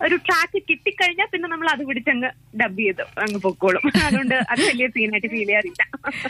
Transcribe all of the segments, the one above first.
ഒരു ട്രാക്ക് കിട്ടിക്കഴിഞ്ഞാൽ പിന്നെ നമ്മൾ അത് പിടിച്ചങ്ങ് ഡബ് ചെയ്ത് അങ്ങ് പൊക്കോളും അതുകൊണ്ട് അത് വലിയ സീനായിട്ട് ഫീൽ ചെയ്യാറില്ല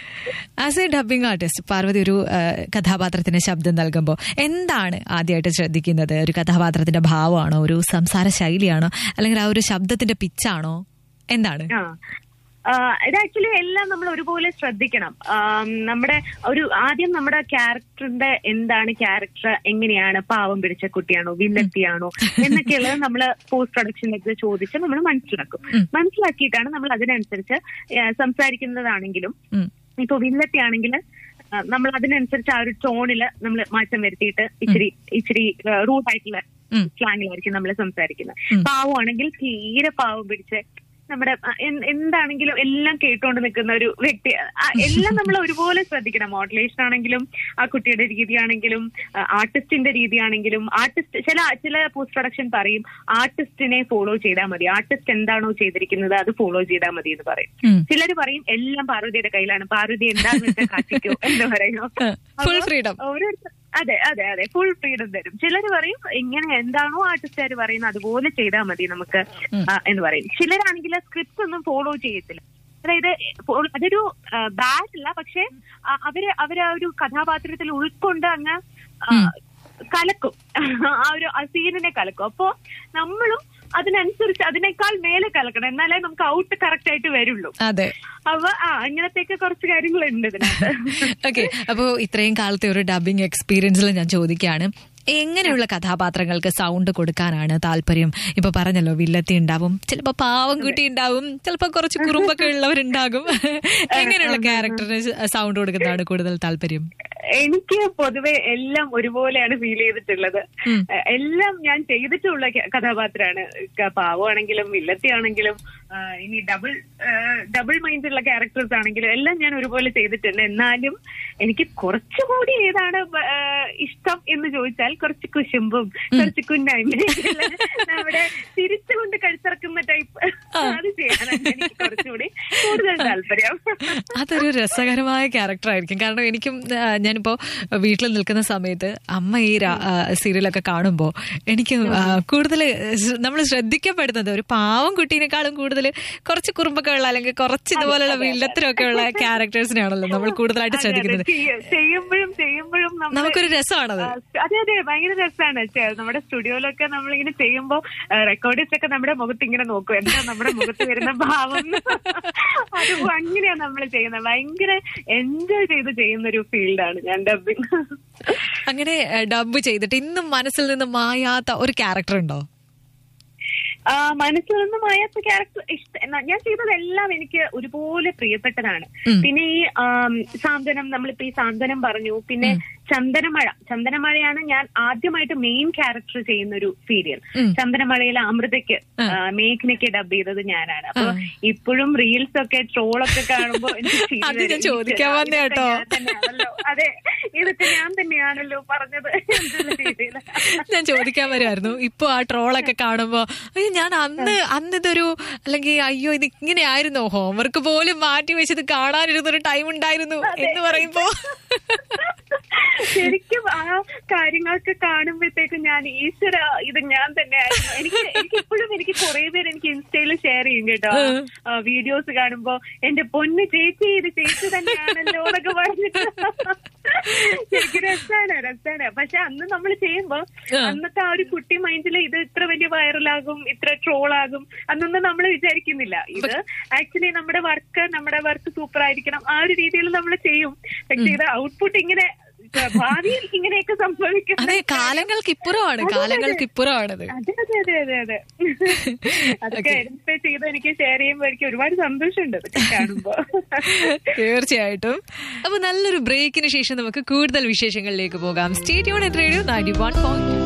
as a dubbing artist Parvathy ഒരു ആ, കഥാപാത്രത്തിന് ശബ്ദം നൽകുമ്പോൾ എന്താണ് ആദ്യമായിട്ട് ശ്രദ്ധിക്കുന്നത് ഒരു കഥാപാത്രത്തിന്റെ ഭാവമാണോ ഒരു സംസാര ശൈലിയാണോ അല്ലെങ്കിൽ ആ ഒരു ശബ്ദത്തിന്റെ പിച്ചാണോ എന്താണ് ആ ആ, ഇത് ആക്ച്വലി എല്ലാം നമ്മൾ ഒരുപോലെ ശ്രദ്ധിക്കണം ആം, നമ്മുടെ ഒരു ആദ്യം നമ്മുടെ ക്യാരക്ടറിന്റെ എന്താണ് ക്യാരക്ടർ എങ്ങനെയാണ് പാവം പിടിച്ച കുട്ടിയാണോ വില്ലത്തിയാണോ എന്നൊക്കെയുള്ളത് നമ്മൾ പോസ്റ്റ് പ്രൊഡക്ഷനിലേക്ക് ചോദിച്ച് നമ്മൾ മനസ്സിലാക്കും മനസ്സിലാക്കിയിട്ടാണ് നമ്മൾ അതിനനുസരിച്ച് ആ, സംസാരിക്കുന്നതാണെങ്കിലും ഉം. ഇപ്പൊ വില്ലത്തിയാണെങ്കിൽ നമ്മൾ അതിനനുസരിച്ച് ആ ഒരു ടോണില് നമ്മൾ മാറ്റം വരുത്തിയിട്ട് ഇച്ചിരി ഇച്ചിരി റൂട്ടായിട്ടുള്ള ഉം. സ്ലാങ്ങിലായിരിക്കും നമ്മൾ സംസാരിക്കുന്നത് പാവമാണെങ്കിൽ തീരെ പാവം പിടിച്ച് നമ്മുടെ ആ, എൻ- എന്താണെങ്കിലും എല്ലാം കേട്ടോണ്ട് നിൽക്കുന്ന ഒരു വ്യക്തി ആ, എല്ലാം നമ്മൾ ഒരുപോലെ ശ്രദ്ധിക്കണം മോഡുലേഷൻ ആണെങ്കിലും ആ കുട്ടിയുടെ രീതിയാണെങ്കിലും ആർട്ടിസ്റ്റിന്റെ രീതിയാണെങ്കിലും ആർട്ടിസ്റ്റ് ചില ചില പോസ്റ്റ് പ്രൊഡക്ഷൻ പറയും ആർട്ടിസ്റ്റിനെ ഫോളോ ചെയ്താൽ മതി ആർട്ടിസ്റ്റ് എന്താണോ ചെയ്തിരിക്കുന്നത് അത് ഫോളോ ചെയ്താൽ മതി എന്ന് പറയും ഉം. ചിലർ പറയും എല്ലാം പാർവതിയുടെ കയ്യിലാണ് പാർവതി എന്താന്ന് വെച്ചാൽ കാട്ടിക്കോ എന്ന് പറയും ഫുൾ ഫ്രീഡം ഓരോരുത്തർ അതെ അതെ അതെ ഫുൾ ഫ്രീഡം തരും ചിലർ പറയും ഇങ്ങനെ എന്താണോ ആർട്ടിസ്റ്റുകാർ പറയുന്നത് അതുപോലെ ചെയ്താൽ മതി നമുക്ക് ആ, എന്ന് പറയും ചിലരാണെങ്കിൽ സ്ക്രിപ്റ്റ് ഒന്നും ഫോളോ ചെയ്യത്തില്ല അതായത് ഫോ- അതൊരു ബാഡ് അല്ല പക്ഷെ ആ, അവര് അവര് ആ ഒരു കഥാപാത്രത്തിൽ ഉൾക്കൊണ്ട് അങ്ങ് ആ, കലക്കും ആ ഒരു ആ സീനിനെ കലക്കും അപ്പോ നമ്മളും അതിനനുസരിച്ച് അതിനേക്കാൾ മേലെ കലക്കണം എന്നാലേ നമുക്ക് ഔട്ട് കറക്റ്റ് ആയിട്ട് വരുള്ളൂ അതെ അപ്പൊ ആ അങ്ങനത്തെയൊക്കെ കുറച്ച് കാര്യങ്ങളുണ്ട് ഇതിനകത്ത് ഓക്കെ അപ്പോ ഇത്രയും കാലത്തെ ഒരു ഡബിംഗ് എക്സ്പീരിയൻസിൽ ഞാൻ ചോദിക്കുകയാണ് എങ്ങനെയുള്ള കഥാപാത്രങ്ങൾക്ക് സൗണ്ട് കൊടുക്കാനാണ് താല്പര്യം ഇപ്പൊ പറഞ്ഞല്ലോ വില്ലത്തി ഉണ്ടാവും ചിലപ്പോ പാവം കുട്ടി ഉണ്ടാവും ചിലപ്പോ കുറച്ച് കുറുമ്പൊക്കെ ഉള്ളവരുണ്ടാകും എങ്ങനെയുള്ള ക്യാരക്ടറിന് സൗണ്ട് കൊടുക്കുന്നതാണ് കൂടുതൽ താല്പര്യം എനിക്ക് പൊതുവെ എല്ലാം ഒരുപോലെയാണ് ഫീൽ ചെയ്തിട്ടുള്ളത് ഉം. എ- എല്ലാം ഞാൻ ചെയ്തിട്ടുള്ള ക- കഥാപാത്രമാണ് ക- പാവമാണെങ്കിലും വില്ലത്തിയാണെങ്കിലും ആ, ഇനി ഡബിൾ ഡബിൾ മൈൻഡുള്ള ക്യാരക്ടേഴ്സ് ആണെങ്കിലും എല്ലാം ഞാൻ ഒരുപോലെ ചെയ്തിട്ടുണ്ട് എന്നാലും എനിക്ക് കുറച്ചുകൂടി ഏതാണ് ബ- ആ, ഇഷ്ടം എന്ന് ചോദിച്ചാൽ കുറച്ച് കുശുമ്പും കുറച്ച് കുന്നായ്മയും നമ്മുടെ തിരിച്ചുകൊണ്ട് കഴുത്തിറക്കുന്ന ടൈപ്പ് അത് ചെയ്യാനാണ് എനിക്ക് കുറച്ചുകൂടി കൂടുതൽ താല്പര്യം അതൊരു രസകരമായ ക്യാരക്ടർ ആയിരിക്കും കാരണം എനിക്കും ആ, ഞാനിപ്പോ വീട്ടിൽ നിൽക്കുന്ന സമയത്ത് അമ്മ ഈ രാ- ആ, സീരിയലൊക്കെ കാണുമ്പോ എനിക്ക് കൂടുതൽ നമ്മൾ ശ്രദ്ധിക്കപ്പെടുന്നത് ഒരു പാവം കുട്ടീനേക്കാളും കൂടുതൽ കുറച്ച് കുറുമ്പൊക്കെ ഉള്ള അല്ലെങ്കിൽ കുറച്ച് ഇതുപോലുള്ള വില്ലത്തിനൊക്കെ ഉള്ള ക്യാരക്ടേഴ്സിനാണല്ലോ നമ്മൾ കൂടുതലായിട്ട് അതെ, അതെ. ശ്രദ്ധിക്കുന്നത് ചെയ്യ- ചെയ്യുമ്പോഴും ചെയ്യുമ്പോഴും നമ്മള് നമുക്കൊരു രസമാണത് ആ, അതെ അതെ ഭയങ്കര രസമാണ് നമ്മുടെ സ്റ്റുഡിയോയിലൊക്കെ നമ്മളിങ്ങനെ ചെയ്യുമ്പോ റെക്കോർഡിസ്റ്റ് ഒക്കെ നമ്മുടെ മുഖത്ത് ഇങ്ങനെ നോക്കും എന്താ നമ്മുടെ മുഖത്ത് വരുന്ന ഭാവം എന്ന്. അത് അങ്ങനെയാ നമ്മൾ ചെയ്യുന്നത് ഭയങ്കര എൻജോയ് ചെയ്ത് ചെയ്യുന്ന ഒരു ഫീൽഡാണ് ഞാൻ ഡബിങ് അങ്ങനെ ഡബ് ചെയ്തിട്ട് ഇന്നും മനസ്സിൽ നിന്ന് മായാത്ത ഒരു ക്യാരക്ടർ ഉണ്ടോ മനസ്സിൽ നിന്ന് മായാത്ത ക്യാരക്ടർ ഇഷ്ട എന്നാ, ഞാൻ ചെയ്തതെല്ലാം എനിക്ക് ഒരുപോലെ പ്രിയപ്പെട്ടതാണ് ഉം. പിന്നെ ഈ ആം, സാന്ത്വനം നമ്മളിപ്പോ ഈ സാന്ത്വനം പറഞ്ഞു പിന്നെ ചന്ദനമഴ ചന്ദനമഴയാണ് ഞാൻ ആദ്യമായിട്ട് മെയിൻ ക്യാരക്ടർ ചെയ്യുന്ന ഒരു സീരിയൽ ഉം. ചന്ദനമഴയിലെ അമൃതയ്ക്ക് ആ. ആ, മേഘ്നയ്ക്ക് ഡബ് ചെയ്തത് ഞാനാണ് അപ്പൊ ആ. ഇപ്പോഴും റീൽസ് ഒക്കെ ട്രോളൊക്കെ കാണുമ്പോ എനിക്ക് ചിരി അത് ഞാൻ വരും. ചോദിക്കാൻ ഇതൊക്കെ വന്നേ കേട്ടോ. ഞാൻ തന്നെയാണല്ലോ അതെ ഇതൊക്കെ ഞാൻ തന്നെയാണല്ലോ പറഞ്ഞത് എന്നുള്ള രീതിയില്. ഞാൻ ചോദിക്കാൻ വരുമായിരുന്നു ഇപ്പൊ ആ ട്രോളൊക്കെ കാണുമ്പോ അയ്യോ ഞാൻ അന്ന് അന്ന് ഇതൊരു അല്ലെങ്കിൽ അയ്യോ ഇത് ഇങ്ങനെയായിരുന്നോ ഹോംവർക്ക് പോലും മാറ്റി വെച്ചത് കാണാനിരുന്നൊരു ടൈം ഉണ്ടായിരുന്നു എന്ന് പറയുമ്പോ ശരിക്കും ആ കാര്യങ്ങളൊക്കെ കാണുമ്പോഴത്തേക്കും ഞാൻ ഈശ്വര ഇത് ഞാൻ തന്നെയായിരുന്നു എനിക്ക് എനിക്ക് ഇപ്പോഴും എനിക്ക് കുറെ പേര് എനിക്ക് ഇൻസ്റ്റയിൽ ഷെയർ ചെയ്യും കേട്ടോ വീഡിയോസ് കാണുമ്പോ എന്റെ പൊന്ന് ചേച്ചി ഇത് ചേച്ചി തന്നെയാണല്ലോ എന്നൊക്കെ പറഞ്ഞിട്ട് ശരിക്കും രസാണ് രസാണ് പക്ഷെ അന്ന് നമ്മൾ ചെയ്യുമ്പോ ആ. അന്നത്തെ ആ ഒരു കുട്ടി മൈൻഡിൽ ഇത് ഇത്ര വലിയ വൈറലാകും ഇത്ര ട്രോൾ ആകും അന്നൊന്നും നമ്മൾ വിചാരിക്കുന്നില്ല ഇത് ആക്ച്വലി നമ്മുടെ വർക്ക് നമ്മുടെ വർക്ക് സൂപ്പർ ആയിരിക്കണം ആ ഒരു രീതിയിൽ നമ്മൾ ചെയ്യും പക്ഷെ ഇത് ഔട്ട്പുട്ട് ഇങ്ങനെ ഭാവിയിൽ ഇങ്ങനെയൊക്കെ സംഭവിക്കും അതെ കാലങ്ങൾക്ക് ഇപ്പുറമാണ് കാലങ്ങൾക്ക് ഇപ്പുറമാണത് അതെ അതെ അതെ അതെ അതെ അതൊക്കെ ഐഡന്റിഫൈ ചെയ്ത് എനിക്ക് ഷെയർ ചെയ്യുമ്പോൾ എനിക്ക് ഒരുപാട് സന്തോഷമുണ്ട് ഇതൊക്കെ കാണുമ്പോ തീർച്ചയായിട്ടും അപ്പൊ നല്ലൊരു ബ്രേക്കിന് ശേഷം നമുക്ക് കൂടുതൽ വിശേഷങ്ങളിലേക്ക് പോകാം state unit radio ninety one point